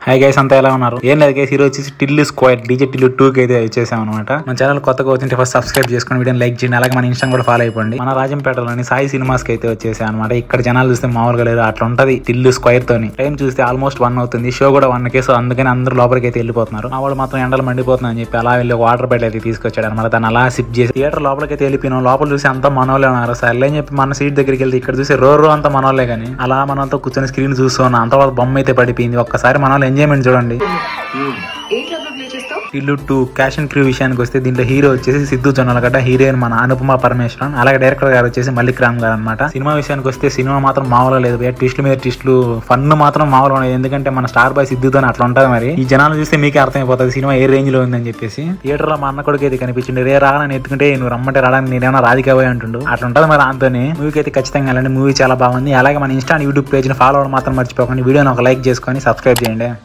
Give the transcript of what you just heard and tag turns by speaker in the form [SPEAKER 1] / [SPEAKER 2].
[SPEAKER 1] Hi guys అంతా ఎలా ఉన్నారు ఏం లేదు గైస్ ఈరోజు వచ్చేసి Tillu square DJ Tillu two కి అయితే వచ్చేసాం అనమాట మన ఛానల్ కొత్తగా వచ్చింటే ఫస్ట్ సబ్స్క్రైబ్ చేసుకొని వీడియో లైక్ చేయండి అలాగే మన ఇన్స్టా కూడా ఫాలో అయిపోండి మన రాజంపేటలోని సాయి సినిమాస్ కి అయితే వచ్చేసాం అనమాట ఇక్కడ జనాలు చూస్తే మామూలుగా లేదు అట్లా ఉంటది టిల్లు స్క్వైర్ తోని టైం చూస్తే ఆల్మోస్ట్ వన్ అవుతుంది షో కూడా వన్ కే సో అందుకని అందరూ లోపలికి అయితే వెళ్ళిపోతున్నారు మా వాళ్ళు మాత్రం ఎండలు మండిపోతుంది అని చెప్పి అలా వెళ్ళి ఒక వాటర్ బాటిల్ అయితే తీసుకొచ్చాడు అనమాట దాన్ని అలా సిప్ చేసి థియేటర్ లోపలికి అయితే వెళ్ళిపోయినాం లోపల చూసి అంతా మనోళ్ళే ఉన్నారు సర్లే అని చెప్పి మన సీట్ దగ్గరికి వెళ్తే ఇక్కడ చూసి రో రో అంతా మనోళ్ళే కానీ అలా మనంతా కూర్చొని స్క్రీన్ చూస్తున్నాం అంత బొమ్మ అయితే పడిపోయింది ఒక్కసారి మన వాళ్ళు ఎంజాయ్మెంట్ చూడండి
[SPEAKER 2] ఏ క్లబ్ లో ప్లే చేస్తావు
[SPEAKER 1] ఇల్లు టూ క్యాష్ అండ్ క్రూ విషయానికి వస్తే దీంట్లో హీరో వచ్చేసి సిద్ధు జొన్నలగడ్డ హీరోయిన్ మన అనుపమ పరమేశ్వరన్ అలాగే డైరెక్టర్ గారు వచ్చేసి మల్లిక్ రామ్ గారు అనమాట సినిమా విషయానికి వస్తే సినిమా మాత్రం మామూలుగా లేదు భయ్యా. ట్విస్టుల మీద ట్విస్టులు ఫన్ మాత్రం మామూలుగా ఉండదు ఎందుకంటే మన స్టార్ బాయ్ సిద్ధుతో అట్లా ఉంటుంది మరి ఈ జనాలు చూస్తే మీకే అర్థమైపోతుంది సినిమా ఏ రేంజ్ లో ఉందని చెప్పేసి థియేటర్ లో మా అన్న కొడుకు అయితే కనిపించింది రే రా నేను ఎత్తుకుంటే నువ్వు రమ్మంటే రావడానికి నేనేమన్నా రాధికా పోయి అంటుండు అట్లా ఉంటుంది మరి అంతని మూవీకి అయితే ఖచ్చితంగా వెళ్ళండి మూవీ చాలా బాగుంది అలాగే మన ఇన్స్టా యూట్యూబ్ పేజ్ ని ఫాలో అవ్వడం మాత్రం మర్చిపోకండి వీడియోని ఒక లైక్ చేసుకొని సబ్స్క్రైబ్ చేయండి